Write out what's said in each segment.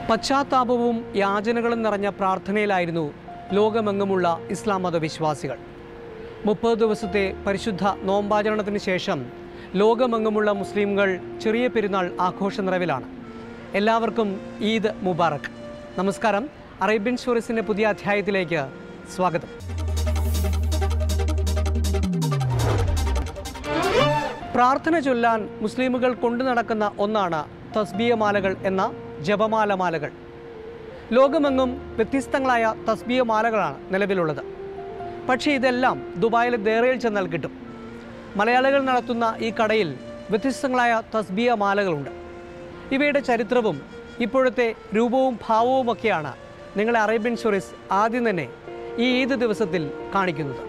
പശ്ചാത്താപവും യാചനകളും നിറഞ്ഞ പ്രാർത്ഥനയിലായിരുന്നു ലോകമെങ്ങുമുള്ള ഇസ്ലാം മത വിശ്വാസികൾ മുപ്പത് ദിവസത്തെ പരിശുദ്ധ നോമ്പാചരണത്തിന് ശേഷം ലോകമെങ്ങുമുള്ള മുസ്ലിംകൾ ചെറിയ പെരുന്നാൾ ആഘോഷ നിറവിലാണ് എല്ലാവർക്കും ഈദ് മുബാറക് നമസ്കാരം അറേബ്യൻ സ്റ്റോറീസിൻ്റെ പുതിയ അധ്യായത്തിലേക്ക് സ്വാഗതം പ്രാർത്ഥന ചൊല്ലാൻ മുസ്ലിമുകൾ കൊണ്ടു നടക്കുന്ന ഒന്നാണ് തസ്ബീയ മാലകൾ എന്ന ജപമാല മാലകൾ ലോകമെങ്ങും വ്യത്യസ്തങ്ങളായ തസ്ബീയ മാലകളാണ് നിലവിലുള്ളത് പക്ഷേ ഇതെല്ലാം ദുബായിലെ ദേറയിൽ ചെന്നാൽ കിട്ടും മലയാളികൾ നടത്തുന്ന ഈ കടയിൽ വ്യത്യസ്തങ്ങളായ തസ്ബീയ മാലകളുണ്ട് ഇവയുടെ ചരിത്രവും ഇപ്പോഴത്തെ രൂപവും ഭാവവുമൊക്കെയാണ് നിങ്ങളെ അറേബ്യൻ സ്റ്റോറീസ് ആദ്യം തന്നെ ഈ ഈദ് ദിവസത്തിൽ കാണിക്കുന്നത്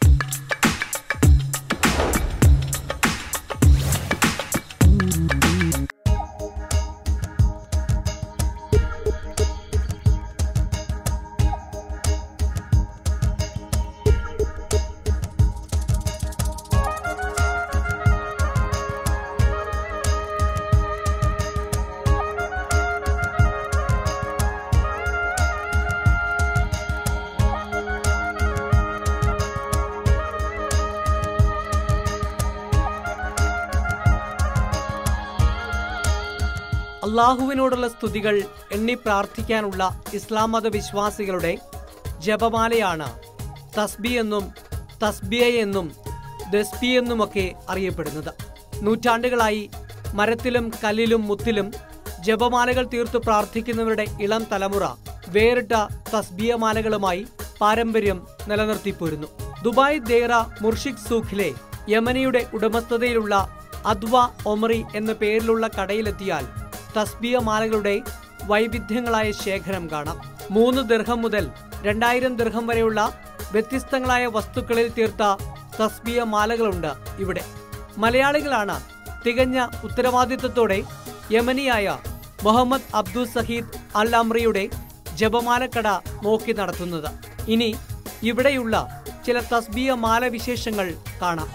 അള്ളാഹുവിനോടുള്ള സ്തുതികൾ എണ്ണി പ്രാർത്ഥിക്കാനുള്ള ഇസ്ലാം മത വിശ്വാസികളുടെ ജപമാലയാണ് തസ്ബി എന്നും തസ്ബിയ എന്നും ദസ്ബി എന്നുമൊക്കെ അറിയപ്പെടുന്നത് നൂറ്റാണ്ടുകളായി മരത്തിലും കല്ലിലും മുത്തിലും ജപമാലകൾ തീർത്ത് പ്രാർത്ഥിക്കുന്നവരുടെ ഇളം തലമുറ വേറിട്ട തസ്ബിയ മാലകളുമായി പാരമ്പര്യം നിലനിർത്തിപ്പോരുന്നു ദുബായ് ദേറ മുർഷിദ് സൂഖിലെ യമനിയുടെ ഉടമസ്ഥതയിലുള്ള അദ്വ ഒമറി എന്ന പേരിലുള്ള കടയിലെത്തിയാൽ തസ്ബിയ മാലകളുടെ വൈവിധ്യങ്ങളായ ശേഖരം കാണാം മൂന്ന് ദീർഘം മുതൽ രണ്ടായിരം ദീർഘം വരെയുള്ള വ്യത്യസ്തങ്ങളായ വസ്തുക്കളിൽ തീർത്ത തസ്ബിയ മാലകളുണ്ട് ഇവിടെ മലയാളികളാണ് തികഞ്ഞ ഉത്തരവാദിത്വത്തോടെ യമനിയായ മുഹമ്മദ് അബ്ദുൽ സഹീദ് അൽ അമ്രിയുടെ ജപമാലക്കട നോക്കി നടത്തുന്നത് ഇനി ഇവിടെയുള്ള ചില തസ്ബിയ മാല വിശേഷങ്ങൾ കാണാം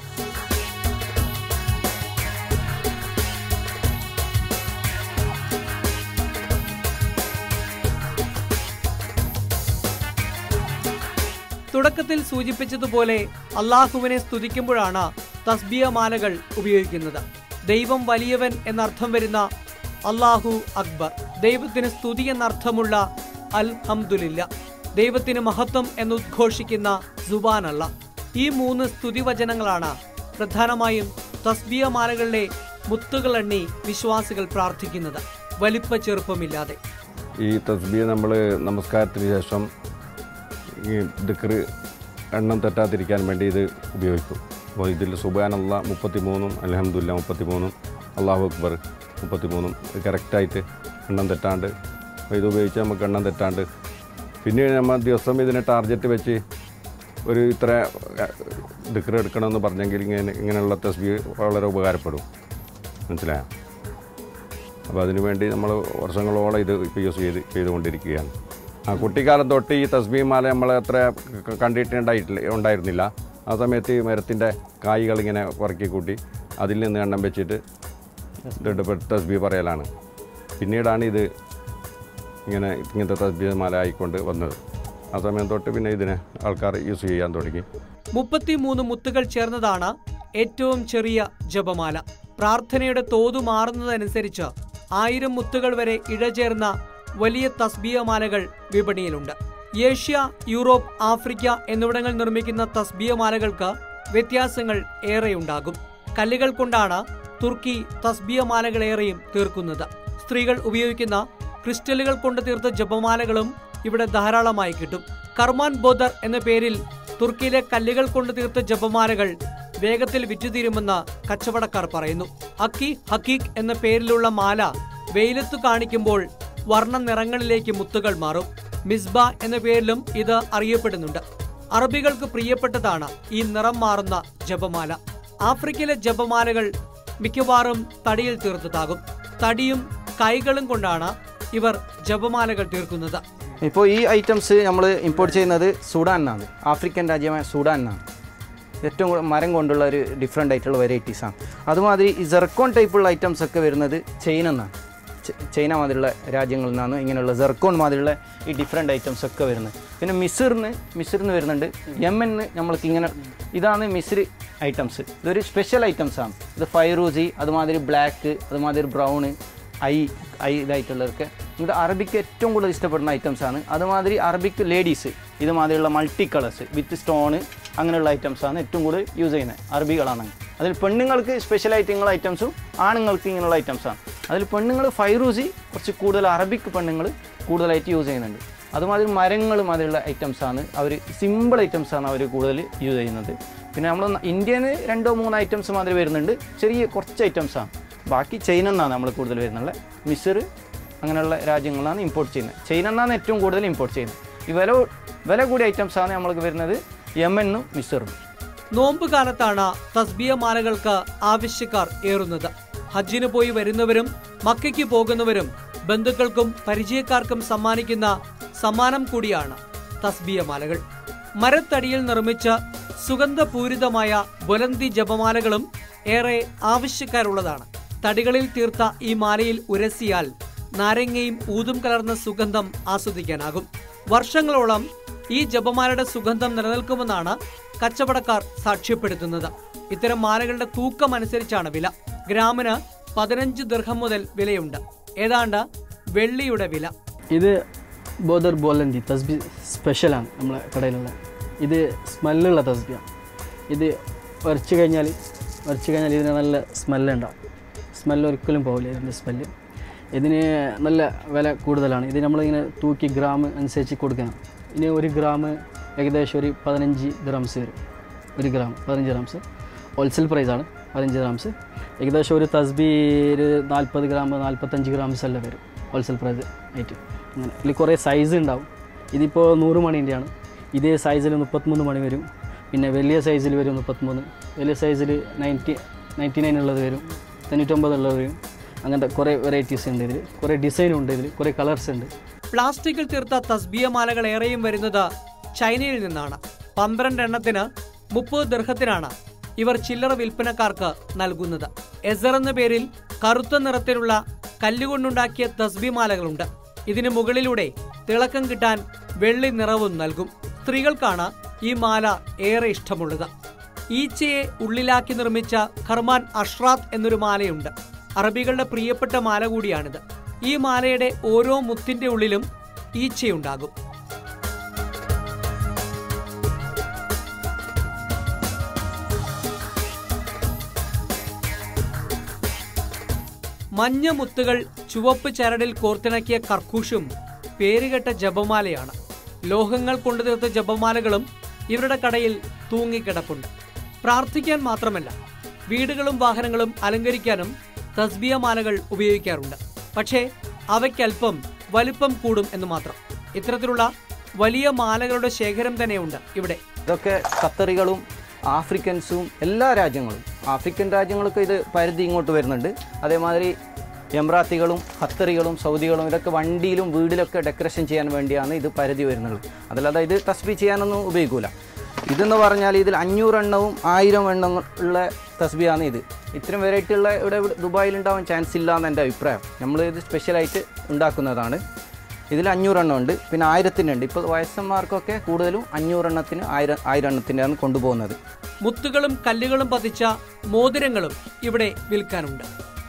തുടക്കത്തിൽ സൂചിപ്പിച്ചതുപോലെ അള്ളാഹുവിനെ സ്തുതിക്കുമ്പോഴാണ് തസ്ബിയ മാലകൾ ഉപയോഗിക്കുന്നത് ദൈവം വലിയവൻ എന്നർത്ഥം വരുന്ന അള്ളാഹു അക്ബർ ദൈവത്തിന് സ്തുതി എന്നർത്ഥമുള്ള അൽ ഹംദുലില്ല ദൈവത്തിന് മഹത്വം എന്നുദ്ഘോഷിക്കുന്ന സുബാനല്ല ഈ മൂന്ന് സ്തുതിവചനങ്ങളാണ് പ്രധാനമായും തസ്ബിയ മാലകളിലെ മുത്തുകൾ എണ്ണി വിശ്വാസികൾ പ്രാർത്ഥിക്കുന്നത് വലിപ്പ ചെറുപ്പമില്ലാതെ ഈ തസ്ബീഹ് നമ്മൾ നമസ്കാരത്തിന് ശേഷം ഈ ദിക്റ് എണ്ണം തെറ്റാതിരിക്കാൻ വേണ്ടി ഇത് ഉപയോഗിക്കും അപ്പോൾ ഇതിൽ സുബാനുള്ള മുപ്പത്തി മൂന്നും അലഹമുല്ല മുപ്പത്തി മൂന്നും അള്ളാഹു അക്ബർ മുപ്പത്തി മൂന്നും കറക്റ്റായിട്ട് എണ്ണം തെറ്റാണ്ട് അപ്പോൾ ഇത് ഉപയോഗിച്ച് നമുക്ക് എണ്ണം തെറ്റാണ്ട് പിന്നെ നമ്മൾ ദിവസം ഇതിനെ ടാർഗറ്റ് വെച്ച് ഒരു ഇത്ര ദിക്റ് എടുക്കണമെന്ന് പറഞ്ഞെങ്കിൽ ഇങ്ങനെ ഇങ്ങനെയുള്ള തസ്ബീഹ് വളരെ ഉപകാരപ്പെടും മനസ്സിലായോ അപ്പോൾ അതിനുവേണ്ടി നമ്മൾ വർഷങ്ങളോളം ഇത് ഇപ്പോൾ യൂസ് ചെയ്ത് ചെയ്തുകൊണ്ടിരിക്കുകയാണ് ആ കുട്ടിക്കാലം തൊട്ട് ഈ തസ്ബീ മാല നമ്മൾ അത്ര ക- കണ്ടിട്ടുണ്ടായിട്ടില്ല ഉണ്ടായിരുന്നില്ല ആ സമയത്ത് ഈ മരത്തിൻ്റെ കായ്കൾ ഇങ്ങനെ ഉറക്കി കൂട്ടി അതിൽ നിന്ന് എണ്ണം വെച്ചിട്ട് ഇതെടുപ്പ് തസ്ബീ പറയലാണ് പിന്നീടാണ് ഇത് ഇങ്ങനെ ഇങ്ങനത്തെ തസ്ബീ മാല ആയിക്കൊണ്ട് വന്നത് ആ സമയം തൊട്ട് പിന്നെ ഇതിനെ ആൾക്കാർ യൂസ് ചെയ്യാൻ തുടങ്ങി മുപ്പത്തിമൂന്ന് മുത്തുകൾ ചേർന്നതാണ് ഏറ്റവും ചെറിയ ജപമാല പ്രാർത്ഥനയുടെ തോതു മാറുന്നതനുസരിച്ച് ആയിരം മുത്തുകൾ വരെ ഇഴചേർന്ന വലിയ തസ്ബീയ മാലകൾ വിപണിയിലുണ്ട് ഏഷ്യ യൂറോപ്പ് ആഫ്രിക്ക എന്നിവിടങ്ങളിൽ നിർമ്മിക്കുന്ന തസ്ബീയ മാലകൾക്ക് വ്യത്യാസങ്ങൾ ഏറെയുണ്ടാകും കല്ലുകൾ കൊണ്ടാണ് തുർക്കി തസ്ബീയ മാലകളേറെയും തീർക്കുന്നത് സ്ത്രീകൾ ഉപയോഗിക്കുന്ന ക്രിസ്റ്റലുകൾ കൊണ്ട് തീർത്ത ജപമാലകളും ഇവിടെ ധാരാളമായി കിട്ടും കർമാൻ ബോദർ എന്ന പേരിൽ തുർക്കിയിലെ കല്ലുകൾ കൊണ്ട് തീർത്ത ജപമാലകൾ വേഗത്തിൽ വിറ്റുതീരുമെന്ന് കച്ചവടക്കാർ പറയുന്നു അക്കി ഹക്കീഖ് എന്ന പേരിലുള്ള മാല വെയിലത്ത് കാണിക്കുമ്പോൾ വർണ്ണ നിറങ്ങളിലേക്ക് മുത്തുകൾ മാറും മിസ്ബ എന്ന പേരിലും ഇത് അറിയപ്പെടുന്നുണ്ട് അറബികൾക്ക് പ്രിയപ്പെട്ടതാണ് ഈ നിറം മാറുന്ന ജപമാല ആഫ്രിക്കയിലെ ജപമാലകൾ മിക്കവാറും തടിയിൽ തീർത്തതാകും തടിയും കൈകളും കൊണ്ടാണ് ഇവർ ജപമാലകൾ തീർക്കുന്നത് ഇപ്പോൾ ഈ ഐറ്റംസ് നമ്മൾ ഇമ്പോർട്ട് ചെയ്യുന്നത് സുഡാൻ നിന്നാണ് ആഫ്രിക്കൻ രാജ്യമായ സുഡാൻ നിന്നാണ് ഏറ്റവും കൂടുതൽ മരം കൊണ്ടുള്ള ഒരു ഡിഫറെൻ്റ് ആയിട്ടുള്ള വെറൈറ്റീസാണ് അതുമാതിരി ഈ ജെർക്കോൺ ടൈപ്പുള്ള ഐറ്റംസ് ഒക്കെ വരുന്നത് ചൈന നിന്നാണ് ച- ചൈന മാതിരിയുള്ള രാജ്യങ്ങളിൽ നിന്നാണ് ഇങ്ങനെയുള്ള സെർക്കോൺ മാതിരിയുള്ള ഈ ഡിഫറെൻറ്റ് ഐറ്റംസ് ഒക്കെ വരുന്നത് പിന്നെ മിസിറിന് മിസിറിന് വരുന്നുണ്ട് യെമ്മന് നമ്മൾക്ക് ഇങ്ങനെ ഇതാണ് മിസിർ ഐറ്റംസ് ഇതൊരു സ്പെഷ്യൽ ഐറ്റംസ് ആണ് ഇത് ഫൈറൂസി അതുമാതിരി ബ്ലാക്ക് അതുമാതിരി ബ്രൗണ് ഐ ഐ ഇതായിട്ടുള്ളവർക്ക് ഇവിടെ അറബിക്ക് ഏറ്റവും കൂടുതൽ ഇഷ്ടപ്പെടുന്ന ഐറ്റംസ് ആണ് അതുമാതിരി അറബിക്ക് ലേഡീസ് ഇതുമാതിരിയുള്ള മൾട്ടി കളേഴ്സ് വിത്ത് സ്റ്റോണ് അങ്ങനെയുള്ള ഐറ്റംസ് ആണ് ഏറ്റവും കൂടുതൽ യൂസ് ചെയ്യുന്നത് അറബികളാണ് അതിൽ പെണ്ണുങ്ങൾക്ക് സ്പെഷ്യൽ ആയിട്ടുള്ള ഐറ്റംസും ആണുങ്ങൾക്ക് ഇങ്ങനെയുള്ള ഐറ്റംസാണ് അതിൽ പെണ്ണുങ്ങൾ ഫൈറൂസി കുറച്ച് കൂടുതൽ അറബിക്ക് പെണ്ണുങ്ങൾ കൂടുതലായിട്ട് യൂസ് ചെയ്യുന്നുണ്ട് അതുമാതിരി മരങ്ങൾ മാതിരിയുള്ള ഐറ്റംസ് ആണ് അവർ സിമ്പിൾ ഐറ്റംസ് ആണ് അവർ കൂടുതൽ യൂസ് ചെയ്യുന്നത് പിന്നെ നമ്മൾ ഇന്ത്യയിൽ നിന്ന് രണ്ടോ മൂന്നോ ഐറ്റംസ് മാതിരി വരുന്നുണ്ട് ചെറിയ കുറച്ച് ഐറ്റംസ് ആണ് ബാക്കി ചൈന നിന്നാണ് നമ്മൾ കൂടുതൽ വരുന്നത് മിസർ അങ്ങനെയുള്ള രാജ്യങ്ങളാണ് ഇമ്പോർട്ട് ചെയ്യുന്നത് ചൈന നിന്നാണ് ഏറ്റവും കൂടുതൽ ഇമ്പോർട്ട് ചെയ്യുന്നത് ഈ വില വില കൂടിയ ഐറ്റംസ് ആണ് നമ്മൾക്ക് വരുന്നത് യമനും മിസറും നോമ്പ് കാലത്താണ് തസ്ബിയ മാലകൾക്ക് ആവശ്യക്കാർ ഏറുന്നത് ഹജ്ജിന് പോയി വരുന്നവരും മക്കയ്ക്ക് പോകുന്നവരും ബന്ധുക്കൾക്കും പരിചയക്കാർക്കും സമ്മാനിക്കുന്ന സമ്മാനം കൂടിയാണ് തസ്ബിയ മാലകൾ മരത്തടിയിൽ നിർമ്മിച്ച സുഗന്ധപൂരിതമായ ബുലന്തി ജപമാലകളും ഏറെ ആവശ്യക്കാരുള്ളതാണ് തടികളിൽ തീർത്ത ഈ മാലയിൽ ഉരസിയാൽ നാരങ്ങയും ഊതും കലർന്ന സുഗന്ധം ആസ്വദിക്കാനാകും വർഷങ്ങളോളം ഈ ജപമാലയുടെ സുഗന്ധം നിലനിൽക്കുമെന്നാണ് കച്ചവടക്കാർ സാക്ഷ്യപ്പെടുത്തുന്നത് ഇത്തരം മാലകളുടെ തൂക്കം അനുസരിച്ചാണ് വില ഗ്രാമിന് പതിനഞ്ച് ദീർഘം മുതൽ വിലയുണ്ട് ഏതാണ്ട് വെള്ളിയുടെ വില ഇത് ബോദർ ബോലന്തി തസ്ബി സ്പെഷ്യലാണ് നമ്മളെ കടയിലുള്ള ഇത് സ്മെല്ലുള്ള തസ്ബിയാണ് ഇത് വരച്ച് കഴിഞ്ഞാൽ വരച്ച് കഴിഞ്ഞാൽ ഇതിന് നല്ല സ്മെല്ലുണ്ടാവും സ്മെല്ല് ഒരിക്കലും പോകില്ല ഇതിൻ്റെ സ്മെല്ല് ഇതിന് നല്ല വില കൂടുതലാണ് ഇത് നമ്മളിങ്ങനെ തൂക്കി ഗ്രാം അനുസരിച്ച് കൊടുക്കണം ഇനി ഒരു ഗ്രാം ഏകദേശം ഒരു പതിനഞ്ച് ഗ്രാംസ് വരും ഒരു ഗ്രാം പതിനഞ്ച് ഗ്രാംസ് ഹോൾസെയിൽ പ്രൈസാണ് പതിനഞ്ച് ഗ്രാംസ് ഏകദേശം ഒരു തസ്ബി ഒരു നാൽപ്പത് ഗ്രാം നാൽപ്പത്തഞ്ച് ഗ്രാംസ് എല്ലാം വരും ഹോൾസെയിൽ പ്രൈസ് ആയിട്ട് അങ്ങനെ ഇതിൽ കുറേ സൈസ് ഉണ്ടാവും ഇതിപ്പോൾ നൂറ് മണീൻ്റെയാണ് ഇതേ സൈസിൽ മുപ്പത്തിമൂന്ന് മണി വരും പിന്നെ വലിയ സൈസിൽ വരും മുപ്പത്തിമൂന്ന് വലിയ സൈസിൽ നയൻറ്റി നയൻറ്റി നയൻ ഉള്ളത് വരും തൊണ്ണൂറ്റൊമ്പത് ഉള്ളത് വരും അങ്ങനത്തെ കുറേ വെറൈറ്റീസ് ഉണ്ട് ഇതിൽ കുറേ ഡിസൈൻ ഉണ്ട് ഇതിൽ കുറേ കളേഴ്സ് ഉണ്ട് പ്ലാസ്റ്റിക്കിൽ തീർത്ത തസ്ബിയ മാലകൾ ഏറെയും വരുന്നത് ചൈനയിൽ നിന്നാണ് പന്ത്രണ്ട് എണ്ണത്തിന് മുപ്പത് ദീർഘത്തിനാണ് ഇവർ ചില്ലറ വിൽപ്പനക്കാർക്ക് നൽകുന്നത് എസർ എന്ന പേരിൽ കറുത്ത നിറത്തിലുള്ള കല്ലുകൊണ്ടുണ്ടാക്കിയ തസ്ബി മാലകളുണ്ട് ഇതിന് മുകളിലൂടെ തിളക്കം കിട്ടാൻ വെള്ളി നിറവും നൽകും സ്ത്രീകൾക്കാണ് ഈ മാല ഏറെ ഇഷ്ടമുള്ളത് ഈച്ചയെ ഉള്ളിലാക്കി നിർമ്മിച്ച ഖർമാൻ അഷ്റാത്ത് എന്നൊരു മാലയുണ്ട് അറബികളുടെ പ്രിയപ്പെട്ട മാല കൂടിയാണിത് ഈ മാലയുടെ ഓരോ മുത്തിന്റെ ഉള്ളിലും ഈച്ചയുണ്ടാകും മഞ്ഞ മുത്തുകൾ ചുവപ്പ് ചരടിൽ കോർത്തിണക്കിയ കർക്കൂഷും പേരുകെട്ട ജപമാലയാണ് ലോഹങ്ങൾ കൊണ്ടു തീർത്ത ജപമാലകളും ഇവരുടെ കടയിൽ തൂങ്ങിക്കിടപ്പുണ്ട് പ്രാർത്ഥിക്കാൻ മാത്രമല്ല വീടുകളും വാഹനങ്ങളും അലങ്കരിക്കാനും തസ്ബിയ മാലകൾ ഉപയോഗിക്കാറുണ്ട് പക്ഷേ അവയ്ക്കല്പം വലിപ്പം കൂടും എന്ന് മാത്രം ഇത്തരത്തിലുള്ള വലിയ മാലകളുടെ ശേഖരം തന്നെയുണ്ട് ഇവിടെ ഇതൊക്കെ ഖത്തറികളും ആഫ്രിക്കൻസും എല്ലാ രാജ്യങ്ങളും ആഫ്രിക്കൻ രാജ്യങ്ങളൊക്കെ ഇത് പരിധി ഇങ്ങോട്ട് വരുന്നുണ്ട് അതേമാതിരി എംറാത്തികളും ഖത്തറികളും സൗദികളും ഇതൊക്കെ വണ്ടിയിലും വീടിലൊക്കെ ഡെക്കറേഷൻ ചെയ്യാൻ വേണ്ടിയാണ് ഇത് പരിധി വരുന്നത് അതല്ലാതെ ഇത് തസ്ബി ചെയ്യാനൊന്നും ഉപയോഗിക്കൂല ഇതെന്ന് പറഞ്ഞാൽ ഇതിൽ അഞ്ഞൂറ് എണ്ണവും ആയിരം എണ്ണം ഉള്ള തസ്ബിയാണ് ഇത് ഇത്രയും വെറൈറ്റി ഉള്ള ഇവിടെ ഇവിടെ ദുബായിൽ ഉണ്ടാവാൻ ചാൻസ് ഇല്ല എന്ന് എൻ്റെ അഭിപ്രായം നമ്മൾ ഇത് സ്പെഷ്യലായിട്ട് ഉണ്ടാക്കുന്നതാണ് ഇതിൽ അഞ്ഞൂറെണ്ണം ഉണ്ട് പിന്നെ ആയിരത്തിൻ്റെ ഉണ്ട് ഇപ്പോൾ വയസ്സന്മാർക്കൊക്കെ കൂടുതലും അഞ്ഞൂറെണ്ണത്തിന് ആയിരം ആയിരം എണ്ണത്തിൻ്റെയാണ് കൊണ്ടുപോകുന്നത് മുത്തുകളും കല്ലുകളും പതിച്ച മോതിരങ്ങളും ഇവിടെ വിൽക്കാനുണ്ട്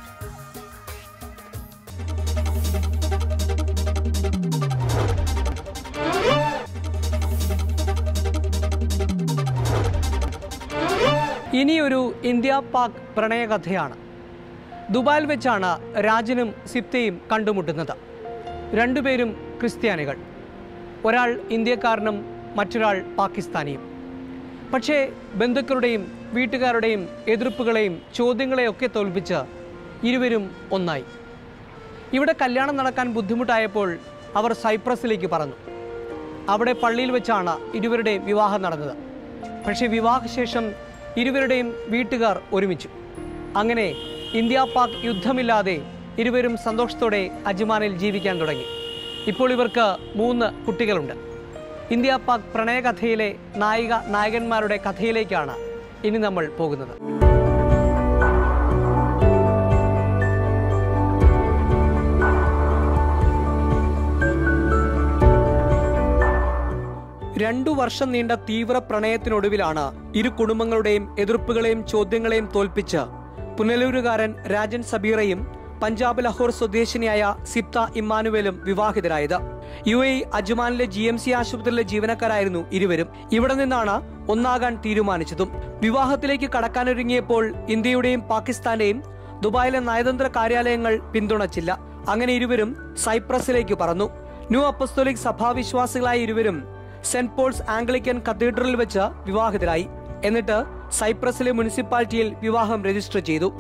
ഇനിയൊരു ഇന്ത്യ പാക് പ്രണയകഥയാണ് ദുബായിൽ വെച്ചാണ് രാജനും സിപ്തയും കണ്ടുമുട്ടുന്നത് രണ്ടുപേരും ക്രിസ്ത്യാനികൾ ഒരാൾ ഇന്ത്യക്കാരനും മറ്റൊരാൾ പാകിസ്ഥാനിയും പക്ഷേ ബന്ധുക്കളുടെയും വീട്ടുകാരുടെയും എതിർപ്പുകളെയും ചോദ്യങ്ങളെയൊക്കെ തോൽപ്പിച്ച് ഇരുവരും ഒന്നായി ഇവിടെ കല്യാണം നടക്കാൻ ബുദ്ധിമുട്ടായപ്പോൾ അവർ സൈപ്രസിലേക്ക് പറന്നു അവിടെ പള്ളിയിൽ വെച്ചാണ് ഇരുവരുടെയും വിവാഹം നടന്നത് പക്ഷേ വിവാഹശേഷം ഇരുവരുടെയും വീട്ടുകാർ ഒരുമിച്ചു അങ്ങനെ ഇന്ത്യ പാക് യുദ്ധമില്ലാതെ ഇരുവരും സന്തോഷത്തോടെ അജ്മാനിൽ ജീവിക്കാൻ തുടങ്ങി ഇപ്പോൾ ഇവർക്ക് മൂന്ന് കുട്ടികളുണ്ട് ഇന്ത്യ പാക് പ്രണയകഥയിലെ നായിക നായകന്മാരുടെ കഥയിലേക്കാണ് ഇനി നമ്മൾ പോകുന്നത് രണ്ടു വർഷം നീണ്ട തീവ്ര പ്രണയത്തിനൊടുവിലാണ് ഇരു കുടുംബങ്ങളുടെയും എതിർപ്പുകളെയും ചോദ്യങ്ങളെയും തോൽപ്പിച്ച് പുനലൂരുകാരൻ രാജൻ സബീറയും പഞ്ചാബ് ലഹോർ സ്വദേശിനിയായ സിപ്ത ഇമ്മാനുവേലും വിവാഹിതരായത് യു എ അജ്മാനിലെ ജി എം സി ആശുപത്രിയിലെ ജീവനക്കാരായിരുന്നു ഇരുവരും ഇവിടെ നിന്നാണ് ഒന്നാകാൻ തീരുമാനിച്ചതും വിവാഹത്തിലേക്ക് കടക്കാനൊരുങ്ങിയപ്പോൾ ഇന്ത്യയുടെയും പാകിസ്ഥാന്റെയും ദുബായിലെ നയതന്ത്ര കാര്യാലയങ്ങൾ പിന്തുണച്ചില്ല അങ്ങനെ ഇരുവരും സൈപ്രസിലേക്ക് പറന്നു ന്യൂ അപ്പസ്തോലിക് സഭാവിശ്വാസികളായ ഇരുവരും സെന്റ് പോൾസ് ആംഗ്ലിക്കൻ കത്തീഡ്രലിൽ വെച്ച് വിവാഹിതരായി എന്നിട്ട് സൈപ്രസിലെ മുനിസിപ്പാലിറ്റിയിൽ വിവാഹം രജിസ്റ്റർ ചെയ്തു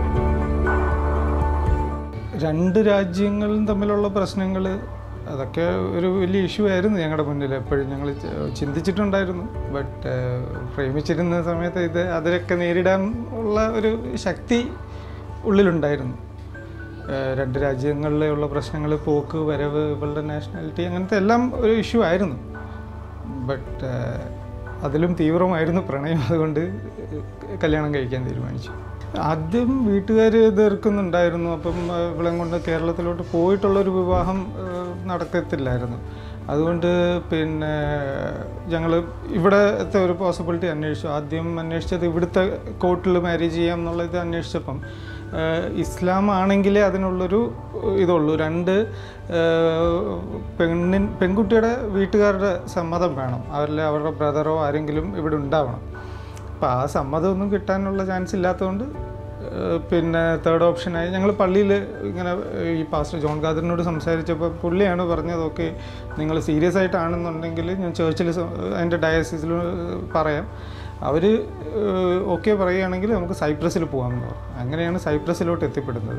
രണ്ട് രാജ്യങ്ങളും തമ്മിലുള്ള പ്രശ്നങ്ങൾ അതൊക്കെ ഒരു വലിയ ഇഷ്യൂ ആയിരുന്നു ഞങ്ങളുടെ മുന്നിൽ എപ്പോഴും ഞങ്ങൾ ചിന്തിച്ചിട്ടുണ്ടായിരുന്നു ബട്ട് പ്രേമിച്ചിരുന്ന സമയത്ത് ഇത് അതിലൊക്കെ നേരിടാൻ ഉള്ള ഒരു ശക്തി ഉള്ളിലുണ്ടായിരുന്നു ഏഹ് രണ്ട് രാജ്യങ്ങളിലുള്ള പ്രശ്നങ്ങൾ പോക്ക് വരവ് ഇവളുടെ നാഷണാലിറ്റി അങ്ങനത്തെ എല്ലാം ഒരു ഇഷ്യൂ ആയിരുന്നു ബട്ട് അതിലും തീവ്രമായിരുന്നു പ്രണയം അതുകൊണ്ട് കല്യാണം കഴിക്കാൻ തീരുമാനിച്ചു ആദ്യം വീട്ടുകാർ എതിർക്കുന്നുണ്ടായിരുന്നു അപ്പം ആ, ഇവളെ കൊണ്ട് കേരളത്തിലോട്ട് പോയിട്ടുള്ളൊരു വിവാഹം ആ, നടക്കത്തില്ലായിരുന്നു അതുകൊണ്ട് പിന്നെ ഞങ്ങൾ ഇവിടത്തെ ഒരു പോസിബിലിറ്റി അന്വേഷിച്ചു ആദ്യം അന്വേഷിച്ചത് ഇവിടുത്തെ കോർട്ടിൽ മാരേജ് ചെയ്യാം എന്നുള്ളത് അന്വേഷിച്ചപ്പം ഏഹ് ഇസ്ലാം ആണെങ്കിലേ അതിനുള്ളൊരു ഇതുള്ളൂ രണ്ട് ഏഹ് പെണ്ണിൻ പെൺകുട്ടിയുടെ വീട്ടുകാരുടെ സമ്മതം വേണം അവരിൽ അവരുടെ ബ്രദറോ ആരെങ്കിലും ഇവിടെ ഉണ്ടാവണം അപ്പോൾ ആ സമ്മതമൊന്നും കിട്ടാനുള്ള ചാൻസ് ഇല്ലാത്തതുകൊണ്ട് ഏഹ് പിന്നെ തേർഡ് ഓപ്ഷനായി ഞങ്ങൾ പള്ളിയിൽ ഇങ്ങനെ ഈ പാസ്റ്റർ ജോൺ ഖാദറിനോട് സംസാരിച്ചപ്പോൾ പുള്ളിയാണ് പറഞ്ഞത് ഓക്കെ നിങ്ങൾ സീരിയസ് ആയിട്ടാണെന്നുണ്ടെങ്കിൽ ഞാൻ ചേർച്ചിൽ അതിൻ്റെ ഡയസിസിൽ പറയാം അവർ ഓക്കെ പറയുകയാണെങ്കിൽ നമുക്ക് സൈപ്രസിൽ പോകാമെന്ന് പറഞ്ഞു അങ്ങനെയാണ് സൈപ്രസിലോട്ട് എത്തിപ്പെടുന്നത്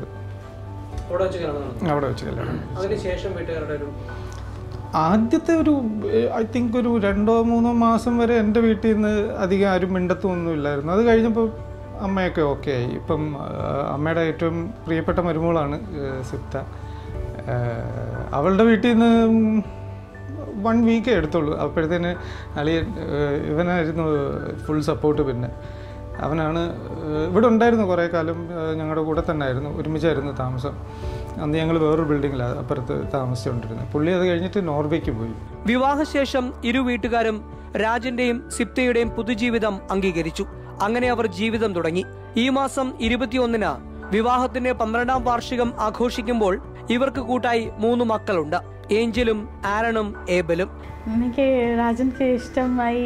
അവിടെ വെച്ച് കല്യാണം അതിനുശേഷം വീട്ടുകാരുടെ ഒരു ആദ്യത്തെ ഒരു ഐ തിങ്ക് ഒരു രണ്ടോ മൂന്നോ മാസം വരെ എൻ്റെ വീട്ടിൽ നിന്ന് അധികം ആരും മിണ്ടത്തൊന്നും ഇല്ലായിരുന്നു അത് കഴിഞ്ഞപ്പോൾ അമ്മയൊക്കെ ഓക്കെ ആയി ഇപ്പം ആ, അമ്മയുടെ ഏറ്റവും പ്രിയപ്പെട്ട മരുമോളാണ് ആ, സിപ്ത ആ, അവളുടെ വീട്ടിൽ നിന്ന് വൺ വീക്കേ എടുത്തുള്ളൂ അപ്പോഴത്തേന് അളിയൻ ആ, ഇവനായിരുന്നു ഫുൾ സപ്പോർട്ട് പിന്നെ അവനാണ് ആ, ഇവിടെ ഉണ്ടായിരുന്നു കുറേ കാലം ആ, ഞങ്ങളുടെ കൂടെ തന്നെ ആയിരുന്നു ഒരുമിച്ചായിരുന്നു താമസം അന്ന് ഞങ്ങൾ വേറൊരു ബിൽഡിങ്ങിലാണ് അപ്പുറത്ത് താമസിച്ചുകൊണ്ടിരുന്നത് പുള്ളി അത് കഴിഞ്ഞിട്ട് നോർവേക്ക് പോയി വിവാഹശേഷം ഇരു വീട്ടുകാരും രാജന്റെയും സിപ്തയുടെയും പുതുജീവിതം അംഗീകരിച്ചു അങ്ങനെ അവർ ജീവിതം തുടങ്ങി ഈ മാസം ഇരുപത്തിയൊന്നിന് വിവാഹത്തിന്റെ പന്ത്രണ്ടാം വാർഷികം ആഘോഷിക്കുമ്പോൾ ഇവർക്ക് കൂട്ടായി മൂന്ന് മക്കളുണ്ട് ഏഞ്ചലും ആരണും ഏബലും എനിക്ക് രാജൻക്ക് ഇഷ്ടമായി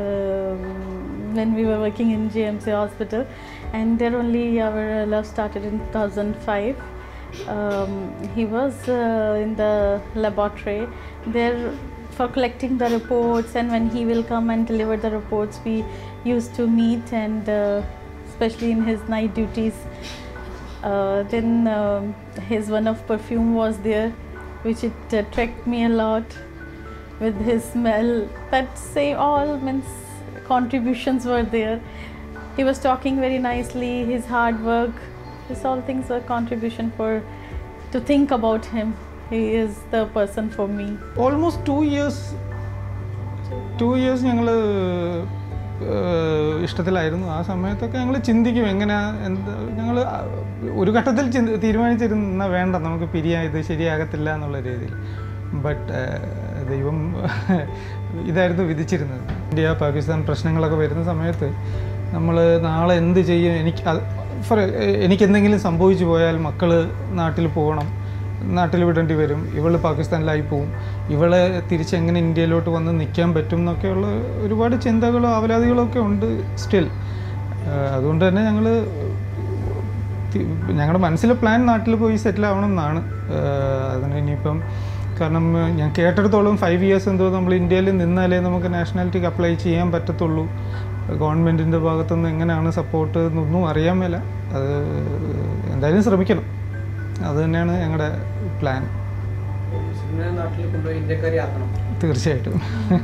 when we were working in GMC hospital and there only our love started in 2005 um, he was uh, in the laboratory there for collecting the reports and when he will come and deliver the reports we used to meet and uh, especially in his night duties uh, then um, his one of perfume was there which it attracted me a lot with his smell that say all means contributions were there he was talking very nicely his hard work this all things were contribution for to think about him he is the person for me almost two years two years ഞങ്ങൾ ഇഷ്ടത്തിലായിരുന്നു ആ സമയത്തൊക്കെ ഞങ്ങൾ ചിന്തിക്കും എങ്ങനെ എന്താ ഞങ്ങൾ ഒരു ഘട്ടത്തിൽ ചിന്തി തീരുമാനിച്ചിരുന്ന വേണ്ട നമുക്ക് പിരിയാൻ ഇത് ശരിയാകത്തില്ല എന്നുള്ള രീതിയിൽ ബട്ട് ദൈവം ഇതായിരുന്നു വിധിച്ചിരുന്നത് ഇന്ത്യ പാകിസ്ഥാൻ പ്രശ്നങ്ങളൊക്കെ വരുന്ന സമയത്ത് നമ്മൾ നാളെ എന്ത് ചെയ്യും എനിക്ക് അത് ഫോർ എനിക്ക് എന്തെങ്കിലും സംഭവിച്ചു പോയാൽ മക്കൾ നാട്ടിൽ പോകണം നാട്ടിൽ വിടേണ്ടി വരും ഇവൾ പാകിസ്ഥാനിലായി പോവും ഇവളെ തിരിച്ചെങ്ങനെ ഇന്ത്യയിലോട്ട് വന്ന് നിൽക്കാൻ പറ്റും എന്നൊക്കെയുള്ള ഒരുപാട് ചിന്തകളോ അവലാദികളോ ഒക്കെ ഉണ്ട് സ്റ്റിൽ അതുകൊണ്ട് തന്നെ ഞങ്ങൾ ഞങ്ങളുടെ മനസ്സിലെ പ്ലാൻ നാട്ടിൽ പോയി സെറ്റിൽ ആവണം എന്നാണ് അതിന് ഇനിയിപ്പം കാരണം ഏഹ്, ഞാൻ കേട്ടിടത്തോളം ഫൈവ് ഇയേഴ്സ് എന്തോ നമ്മൾ ഇന്ത്യയിൽ നിന്നാലേ നമുക്ക് നാഷണാലിറ്റിക്ക് അപ്ലൈ ചെയ്യാൻ പറ്റത്തുള്ളൂ ഗവൺമെൻറ്റിൻ്റെ ഭാഗത്തുനിന്ന് എങ്ങനെയാണ് സപ്പോർട്ട് എന്നൊന്നും അറിയാൻ മേല അത് എന്തായാലും ശ്രമിക്കണം അത് തന്നെയാണ് ഞങ്ങളുടെ പ്ലാൻ നാട്ടിൽ കൊണ്ടുപോയി ഇന്ത്യക്കാരി ആക്കണം തീർച്ചയായിട്ടും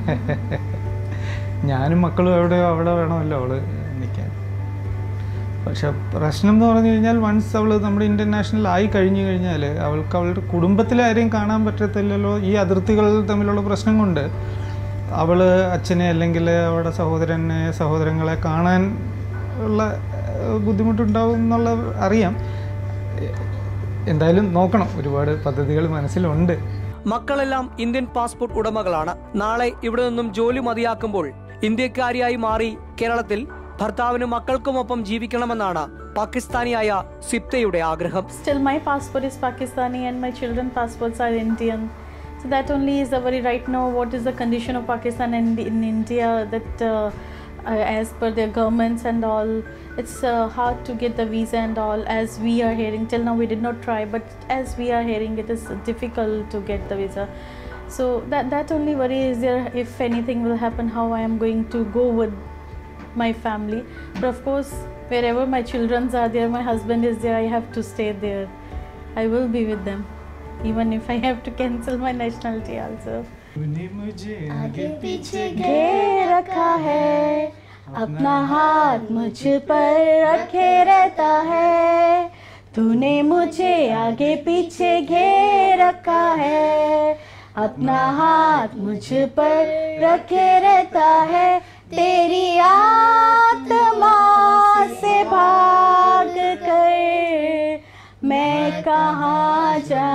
ഞാനും മക്കളും എവിടെയോ അവിടെ വേണമല്ലോ അവള് നിൽക്കാൻ പക്ഷെ പ്രശ്നം എന്ന് പറഞ്ഞു കഴിഞ്ഞാൽ വൺസ് അവൾ നമ്മുടെ ഇന്റർനാഷണൽ ആയി കഴിഞ്ഞു കഴിഞ്ഞാൽ അവൾക്ക് അവളുടെ കുടുംബത്തിലെ ആരെയും കാണാൻ പറ്റത്തില്ലല്ലോ ഈ അതിർത്തികൾ തമ്മിലുള്ള പ്രശ്നം കൊണ്ട് അവൾ അച്ഛനെ അല്ലെങ്കിൽ അവളുടെ സഹോദരനെ സഹോദരങ്ങളെ കാണാൻ ഉള്ള ഏഹ്, ബുദ്ധിമുട്ടുണ്ടാവും എന്നുള്ള അറിയാം എന്തായാലും നോക്കണം ഒരുപാട് പദ്ധതികൾ മനസ്സിലുണ്ട് മക്കളെല്ലാം ഇന്ത്യൻ പാസ്പോർട്ട് ഉടമകളാണ് നാളെ ഇവിടെ നിന്നും ജോലി മതിയാക്കുമ്പോൾ ഇന്ത്യക്കാരിയായി മാറി കേരളത്തിൽ ഭർത്താവിനും മക്കൾക്കുമൊപ്പം ജീവിക്കണമെന്നാണ് പാകിസ്ഥാനിയായ സിപ്തയുടെ ആഗ്രഹം Still, my passport is Pakistani and my children passports are Indian. So that only is a very right now. What is the condition of Pakistan and in India that, uh, uh, as per their governments and all, it's uh, hard to get the visa and all. As we are hearing, till now we did not try, but as we are hearing, it is difficult to get the visa. So that that only worry is there. If anything will happen, how I am going to go with my family. But of course, wherever my children are there, my husband is there, I have to stay there. I will be with them, even if I have to cancel my nationality also. तूने मुझे आगे पीछे घेर रखा है अपना हाथ मुझ पर रखे रहता है तूने मुझे आगे पीछे घेर रखा है अपना हाथ मुझ पर रखे रहता है तेरी आत्मा से भाग कर मैं कहाँ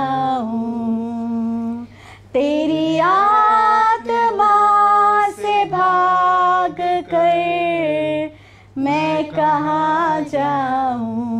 जाऊँ तेरी आत्मा से भाग कर मैं कहाँ जाऊँ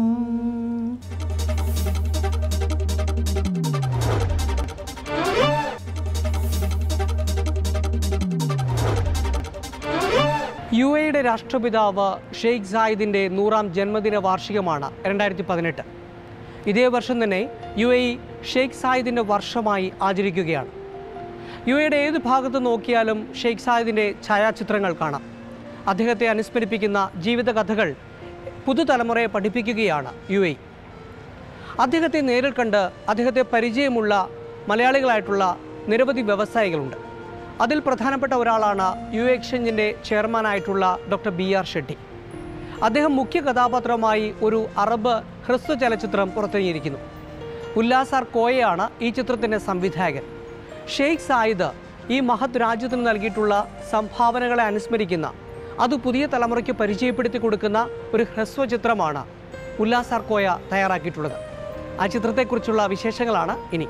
യു എയുടെ രാഷ്ട്രപിതാവ് ഷെയ്ഖ് സായിദിന്റെ നൂറാം ജന്മദിന വാർഷികമാണ് രണ്ടായിരത്തി പതിനെട്ട് ഇതേ വർഷം തന്നെ യു എ ഷെയ്ഖ് സായിദിന്റെ വർഷമായി ആചരിക്കുകയാണ് യു എയുടെ ഏത് ഭാഗത്ത് നോക്കിയാലും ഷെയ്ഖ് സായിദിന്റെ ഛായാചിത്രങ്ങൾ കാണാം അദ്ദേഹത്തെ അനുസ്മരിപ്പിക്കുന്ന ജീവിതകഥകൾ പുതുതലമുറയെ പഠിപ്പിക്കുകയാണ് യു എ അദ്ദേഹത്തെ നേരിൽ കണ്ട് അദ്ദേഹത്തെ പരിചയമുള്ള മലയാളികളായിട്ടുള്ള നിരവധി വ്യവസായികളുണ്ട് അതിൽ പ്രധാനപ്പെട്ട ഒരാളാണ് യു എക്സ്ചേഞ്ചിൻ്റെ ചെയർമാനായിട്ടുള്ള ഡോക്ടർ ബി ആർ ഷെട്ടി അദ്ദേഹം മുഖ്യ കഥാപാത്രമായി ഒരു അറബ് ഹ്രസ്വ ചലച്ചിത്രം പുറത്തിറങ്ങിയിരിക്കുന്നു ഉല്ലാസാർ കോയയാണ് ഈ ചിത്രത്തിൻ്റെ സംവിധായകൻ ഷെയ്ഖ് സായിദ് ഈ മഹത് രാജ്യത്തിന് നൽകിയിട്ടുള്ള സംഭാവനകളെ അനുസ്മരിക്കുന്ന അത് പുതിയ തലമുറയ്ക്ക് പരിചയപ്പെടുത്തി കൊടുക്കുന്ന ഒരു ഹ്രസ്വ ചിത്രമാണ് ഉല്ലാസാർ കോയ തയ്യാറാക്കിയിട്ടുള്ളത് ആ ചിത്രത്തെക്കുറിച്ചുള്ള വിശേഷങ്ങളാണ് ഇനി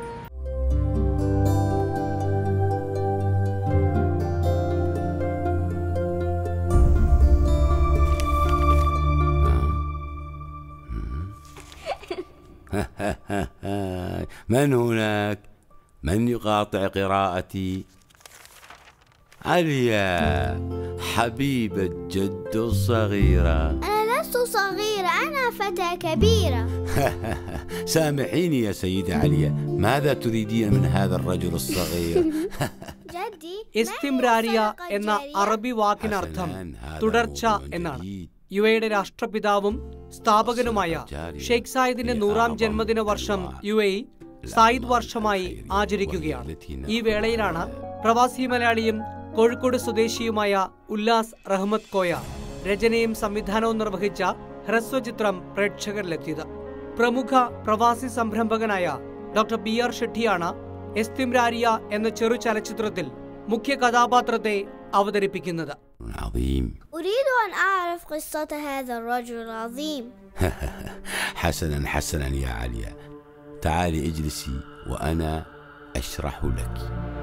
من هناك؟ من يقاطع قراءتي؟ عليا حبيبة جد الصغيرة أنا لست صغيرة أنا فتاة كبيرة سامحيني يا سيدة عليا ماذا تريدين من هذا الرجل الصغير؟ جدي എസ്തിംരാരിയ എന്ന അറബി വാക്കിനർത്ഥം തുടർച്ച എന്നാണ് യു എയുടെ രാഷ്ട്രപിതാവും സ്ഥാപകനുമായ ഷെയ്ഖ് സായിദിന്റെ നൂറാം ജന്മദിന വർഷം യു എ സായിദ് വർഷമായി ആചരിക്കുകയാണ് ഈ വേളയിലാണ് പ്രവാസി മലയാളിയും കോഴിക്കോട് സ്വദേശിയുമായ ഉല്ലാസ് റഹ്മത്ത് കോയ രചനയും സംവിധാനവും നിർവഹിച്ച ഹ്രസ്വചിത്രം പ്രേക്ഷകരിലെത്തിയത് പ്രമുഖ പ്രവാസി സംരംഭകനായ ഡോക്ടർ ബി ആർ ഷെട്ടിയാണ് എസ്തിംരാരിയ എന്ന ചെറു ചലച്ചിത്രത്തിൽ മുഖ്യ കഥാപാത്രത്തെ അവതരിപ്പിക്കുന്നത് عظيم أريد أن أعرف قصة هذا الرجل العظيم حسنا حسنا يا عليا تعالي اجلسي وأنا أشرح لك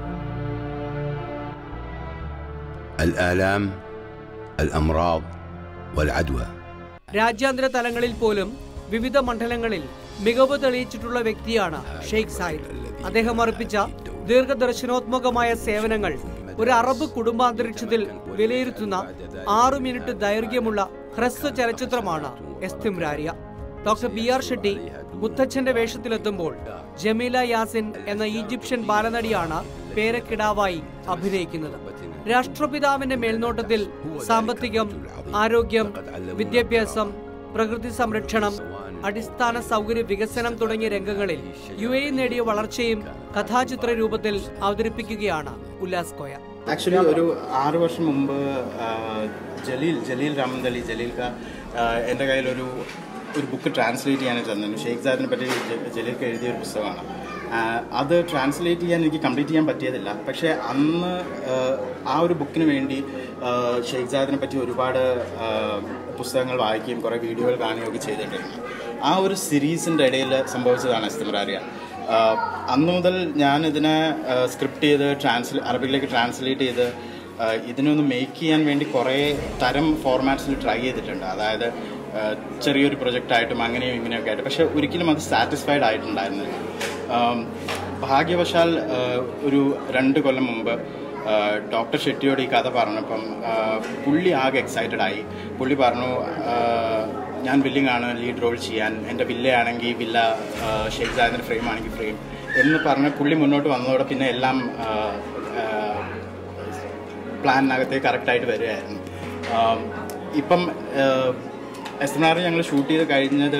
الآلام الأمراض والعدوى രാജ്യാന്തര തലങ്ങളിൽ പോലും വിവിധ മണ്ഡലങ്ങളിൽ മികവ് തെളിയിച്ചിട്ടുള്ള വ്യക്തിയാണ് ഷെയ്ഖ് സായിദ് അദ്ദേഹം അർപ്പിച്ച ദീർഘദർശനോത്മകമായ സേവനങ്ങൾ ഒരു അറബ് കുടുംബാന്തരീക്ഷത്തിൽ വിലയിരുത്തുന്ന ആറു മിനിറ്റ് ദൈർഘ്യമുള്ള ഹ്രസ്വ ചലച്ചിത്രമാണ് എസ്തിംരാരിയ ഡോക്ടർ ബി ആർ ഷെട്ടി മുത്തച്ഛന്റെ വേഷത്തിലെത്തുമ്പോൾ ജമീല യാസിൻ എന്ന ഈജിപ്ഷ്യൻ ബാലനടിയാണ് പേരക്കിടാവായി അഭിനയിക്കുന്നത് രാഷ്ട്രപിതാവിന്റെ മേൽനോട്ടത്തിൽ സാമ്പത്തികം ആരോഗ്യം വിദ്യാഭ്യാസം പ്രകൃതി സംരക്ഷണം അടിസ്ഥാന സൗകര്യ വികസനം തുടങ്ങിയ രംഗങ്ങളിൽ യു എ നേടിയ വളർച്ചയും കഥാചിത്ര രൂപത്തിൽ അവതരിപ്പിക്കുകയാണ് ഉല്ലാസ് കോയ ആക്ച്വലി ഒരു ആറ് വർഷം മുമ്പ് ആ, ജലീൽ ജലീൽ രാമന്തലി ജലീൽ ക എൻ്റെ കയ്യിലൊരു ഒരു ബുക്ക് ട്രാൻസ്ലേറ്റ് ചെയ്യാനായിട്ട് തന്നിരുന്നു ഷെയ്ഖ് സാദിനെ പറ്റി ജ- ജലീൽക്ക് എഴുതിയ ഒരു പുസ്തകമാണ് ആ, അത് ട്രാൻസ്ലേറ്റ് ചെയ്യാൻ എനിക്ക് കംപ്ലീറ്റ് ചെയ്യാൻ പറ്റിയതില്ല പക്ഷേ അന്ന് ആ, ആ ഒരു ബുക്കിന് വേണ്ടി ആ, ഷെയ്ഖ് സാദിനെ പറ്റി ഒരുപാട് ആ, പുസ്തകങ്ങൾ വായിക്കുകയും കുറേ വീഡിയോകൾ കാണുകയും ഒക്കെ ചെയ്തിട്ടുണ്ട് ആ ഒരു സീരീസിൻ്റെ ഇടയിൽ സംഭവിച്ചതാണ് ഇസ്തിമറാരിയ ആഹ് അന്ന് മുതൽ ഞാൻ ഇതിനെ സ്ക്രിപ്റ്റ് ചെയ്ത് ട്രാൻസ്ലേ അറബിക്കിലേക്ക് ട്രാൻസ്ലേറ്റ് ചെയ്ത് ആഹ് ഇതിനൊന്ന് മേക്ക് ചെയ്യാൻ വേണ്ടി കുറേ തരം ഫോർമാറ്റ്സിൽ ട്രൈ ചെയ്തിട്ടുണ്ട് അതായത് ആഹ് ചെറിയൊരു പ്രൊജക്റ്റായിട്ടും അങ്ങനെയും ഇങ്ങനെയൊക്കെ ആയിട്ട് പക്ഷെ ഒരിക്കലും അത് സാറ്റിസ്ഫൈഡ് ആയിട്ടുണ്ടായിരുന്നില്ല ആം, ഭാഗ്യവശാൽ ആഹ് ഒരു രണ്ട് കൊല്ലം മുമ്പ് ആഹ് ഡോക്ടർ ഷെട്ടിയോട് ഈ കഥ പറഞ്ഞപ്പം ആഹ് പുള്ളി ആകെ എക്സൈറ്റഡ് ആയി പുള്ളി പറഞ്ഞു ആഹ് ഞാൻ വില്ലിംഗ് ആണ് ലീഡ് റോൾ ചെയ്യാൻ എൻ്റെ വില്ലയാണെങ്കിൽ വില്ല ആഹ് ഷെയ്ഖ് സാദിൻ്റെ ഫ്രെയിം ആണെങ്കിൽ ഫ്രെയിം എന്ന് പറഞ്ഞ് പുള്ളി മുന്നോട്ട് വന്നതോടെ പിന്നെ എല്ലാം ആഹ് ആഹ് പ്ലാനിനകത്തേക്ക് കറക്റ്റായിട്ട് വരികയായിരുന്നു ആം, ഇപ്പം എസ് എൻ ആർ ഞങ്ങൾ ഷൂട്ട് ചെയ്ത് കഴിഞ്ഞത്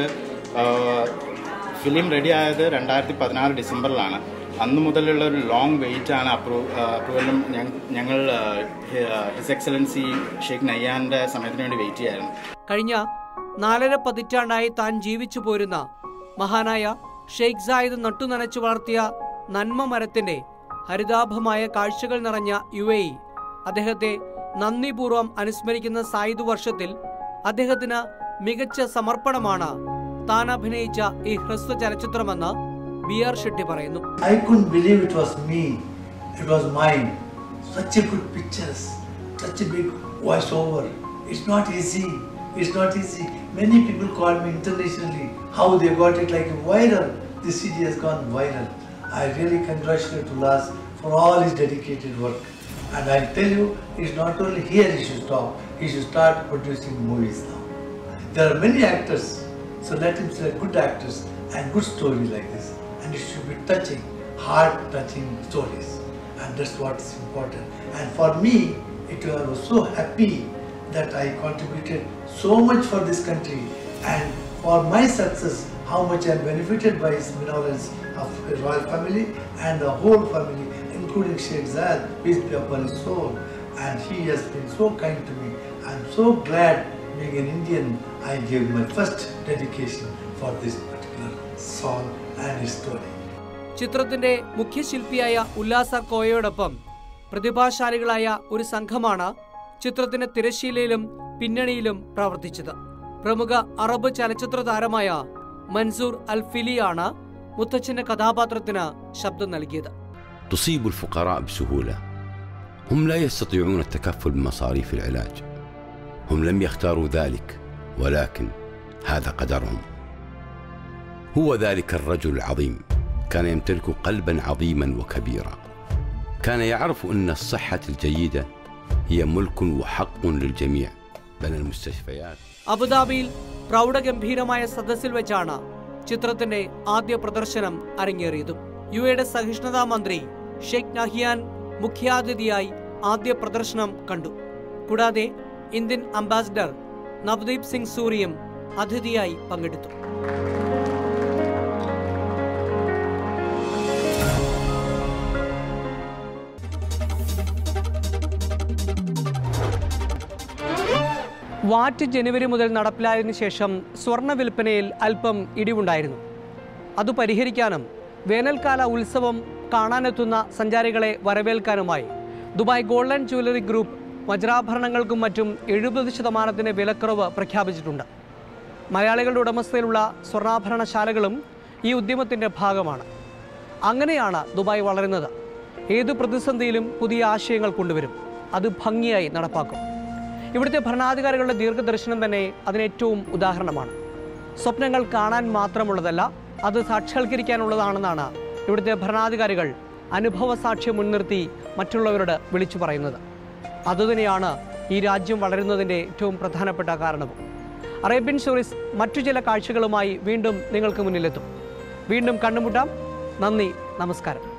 ഫിലിം റെഡി ആയത് രണ്ടായിരത്തി പതിനാറ് ഡിസംബറിലാണ് അന്ന് മുതലുള്ള ഒരു ലോങ് വെയിറ്റ് ആണ് അപ്രൂവ് അപ്രൂവലും ഞങ്ങൾ ഹിസ് എക്സലൻസി ഷെയ്ഖ് നയ്യാൻ്റെ സമയത്തിന് വേണ്ടി വെയിറ്റ് ചെയ്യായിരുന്നു കഴിഞ്ഞ നാലര പതിറ്റാണ്ടായി താൻ ജീവിച്ചു പോരുന്ന മഹാനായ ഷെയ്ഖ് സായിദ് നട്ടുനനച്ചു വളർത്തിയ നന്മ മരത്തിന്റെ ഹരിതാഭമായ കാഴ്ചകൾ നിറഞ്ഞ യു എ ഇ അദ്ദേഹത്തെ നന്ദിപൂർവ്വം അനുസ്മരിക്കുന്ന സായിദ് വർഷത്തിൽ അദ്ദേഹത്തിന് മികച്ച സമർപ്പണമാണ് താൻ അഭിനയിച്ച ഈ ഹ്രസ്വ ചലച്ചിത്രമെന്ന് ബി ആർ ഷെട്ടി പറയുന്നു I couldn't believe it was me. It was mine. Such a good pictures, such a big voiceover. It's not easy. It's not easy. Many people call me internationally. How they got it like viral. This CD has gone viral. I really congratulate Ulas for all his dedicated work. And I tell you, it's not only here he should stop. He should start producing movies now. There are many actors, so let him select good actors and good story like this. And it should be touching, heart-touching stories. And that's what is important. And for me, it I was so happy that I contributed so much for this country and for my success, how much I benefited by his benevolence of the royal family and the whole family, including Sheikh Zayed, peace be upon his soul. And he has been so kind to me. I'm so glad being an Indian, I gave my first dedication for this particular song and his story. ചിത്രത്തിന്റെ മുഖ്യശില്പിയായ ഉല്ലാസ കോയയോടൊപ്പം പ്രതിഭാശാലികളായ ഒരു സംഘമാണ് ചിത്രത്തിന്റെ തിരശ്ശീലയിലും പിന്നണിയിലും പ്രവർത്തിച്ചത് പ്രമുഖ Arab ചലച്ചിത്ര താരമായ മൻസൂർ അൽ ഫിലിയാണ് മുത്തച്ഛന്റെ കഥാപാത്രത്തിന് ശബ്ദം നൽകിയത് تصيب الفقراء بسهولة هم لا يستطيعون التكفل بمصاريف العلاج هم لم يختاروا ذلك ولكن هذا قدرهم هو ذلك الرجل العظيم كان يمتلك قلبا عظيما وكبيرا كان يعرف ان الصحه الجيده هي ملك وحق للجميع بل المستشفيات അബുദാബിയിൽ പ്രൗഢഗംഭീരമായ സദസ്സിൽ വെച്ചാണ് ചിത്രത്തിന്റെ ആദ്യ പ്രദർശനം അരങ്ങേറിയതും യു എയുടെ സഹിഷ്ണുതാ മന്ത്രി ഷെയ്ഖ് നഹിയാൻ മുഖ്യാതിഥിയായി ആദ്യ പ്രദർശനം കണ്ടു കൂടാതെ ഇന്ത്യൻ അംബാസിഡർ നവദീപ് സിംഗ് സൂറിയും അതിഥിയായി പങ്കെടുത്തു വാറ്റ് ജനുവരി മുതൽ നടപ്പിലായതിനു ശേഷം സ്വർണ്ണ വിൽപ്പനയിൽ അല്പം ഇടിവുണ്ടായിരുന്നു അത് പരിഹരിക്കാനും വേനൽക്കാല ഉത്സവം കാണാനെത്തുന്ന സഞ്ചാരികളെ വരവേൽക്കാനുമായി ദുബായ് ഗോൾഡൻ ജ്വല്ലറി ഗ്രൂപ്പ് വജ്രാഭരണങ്ങൾക്കും മറ്റും എഴുപത് ശതമാനത്തിന് വിലക്കുറവ് പ്രഖ്യാപിച്ചിട്ടുണ്ട് മലയാളികളുടെ ഉടമസ്ഥയിലുള്ള സ്വർണ്ണാഭരണശാലകളും ഈ ഉദ്യമത്തിൻ്റെ ഭാഗമാണ് അങ്ങനെയാണ് ദുബായ് വളരുന്നത് ഏത് പ്രതിസന്ധിയിലും പുതിയ ആശയങ്ങൾ കൊണ്ടുവരും അത് ഭംഗിയായി നടപ്പാക്കും ഇവിടുത്തെ ഭരണാധികാരികളുടെ ദീർഘദർശനം തന്നെ അതിന് ഏറ്റവും ഉദാഹരണമാണ് സ്വപ്നങ്ങൾ കാണാൻ മാത്രമുള്ളതല്ല അത് സാക്ഷാത്കരിക്കാനുള്ളതാണെന്നാണ് ഇവിടുത്തെ ഭരണാധികാരികൾ അനുഭവ സാക്ഷ്യം മുൻനിർത്തി മറ്റുള്ളവരോട് വിളിച്ചു പറയുന്നത് അതുതന്നെയാണ് ഈ രാജ്യം വളരുന്നതിൻ്റെ ഏറ്റവും പ്രധാനപ്പെട്ട കാരണവും അറേബ്യൻ സ്റ്റോറീസ് മറ്റു ചില കാഴ്ചകളുമായി വീണ്ടും നിങ്ങൾക്ക് മുന്നിലെത്തും വീണ്ടും കണ്ടുമുട്ടാം നന്ദി നമസ്കാരം